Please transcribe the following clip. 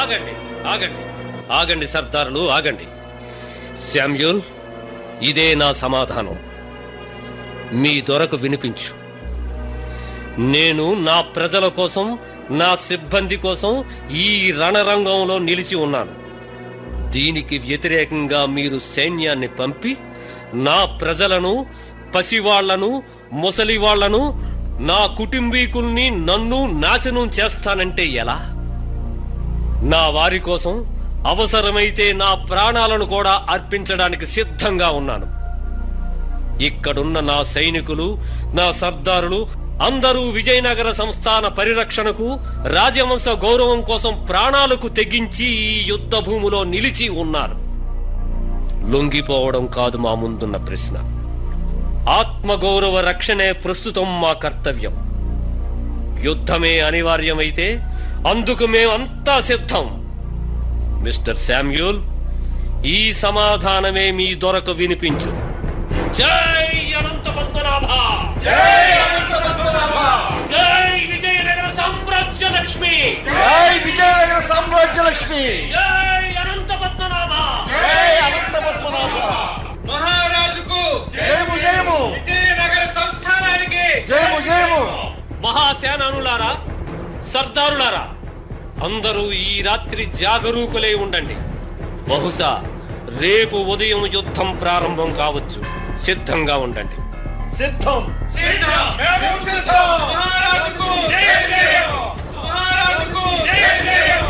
ఆగండి ఆగండి ఆగండి సర్దారులు ఆగండి శామ్యూల్ ఇదే నా సమాధానం మీ దొరకు వినిపించు నేను నా ప్రజల కోసం నా సిబ్బంది కోసం ఈ రణరంగంలో నిలిచి ఉన్నాను దీనికి వ్యతిరేకంగా మీరు సైన్యాన్ని పంపి నా ప్రజలను పసివాళ్లను ముసలివాళ్లను నా కుటుంబీకుల్ని నన్ను నాశనం చేస్తానంటే ఎలా నా వారి కోసం అవసరమైతే నా ప్రాణాలను కూడా అర్పించడానికి సిద్ధంగా ఉన్నాను ఇక్కడున్న నా సైనికులు నా సర్దారులు అందరూ విజయనగర సంస్థాన పరిరక్షణకు రాజవంశ గౌరవం కోసం ప్రాణాలకు తెగించి ఈ యుద్ధ భూమిలో నిలిచి ఉన్నారు లొంగిపోవడం కాదు మా ముందున్న ప్రశ్న ఆత్మగౌరవ రక్షణే ప్రస్తుతం మా కర్తవ్యం యుద్ధమే అనివార్యమైతే అందుకు మేమంతా సిద్ధం మిస్టర్ శామ్యూల్ ఈ సమాధానమే మీ దొరకు వినిపించు జై అనంత పద్మనాభ జై అనంత పద్మనాభ జై విజయనగర సామ్రాజ్య లక్ష్మి జై విజయనగర సామ్రాజ్య లక్ష్మి జై అనంత పద్మనాభ జై అనంత పద్మనాభ మహారాజుకు జయము జయము విజయనగర సంస్థానానికి జయము జయము మహాసేనానులారా సర్దారులారా అందరూ ఈ రాత్రి జాగరూకులై ఉండండి బహుశా రేపు ఉదయం యుద్ధం ప్రారంభం కావచ్చు సిద్ధంగా ఉండండి సిద్ధం సిద్ధం మేము సిద్ధం మహారాజుకు జయ జయ మహారాజుకు జయ జయ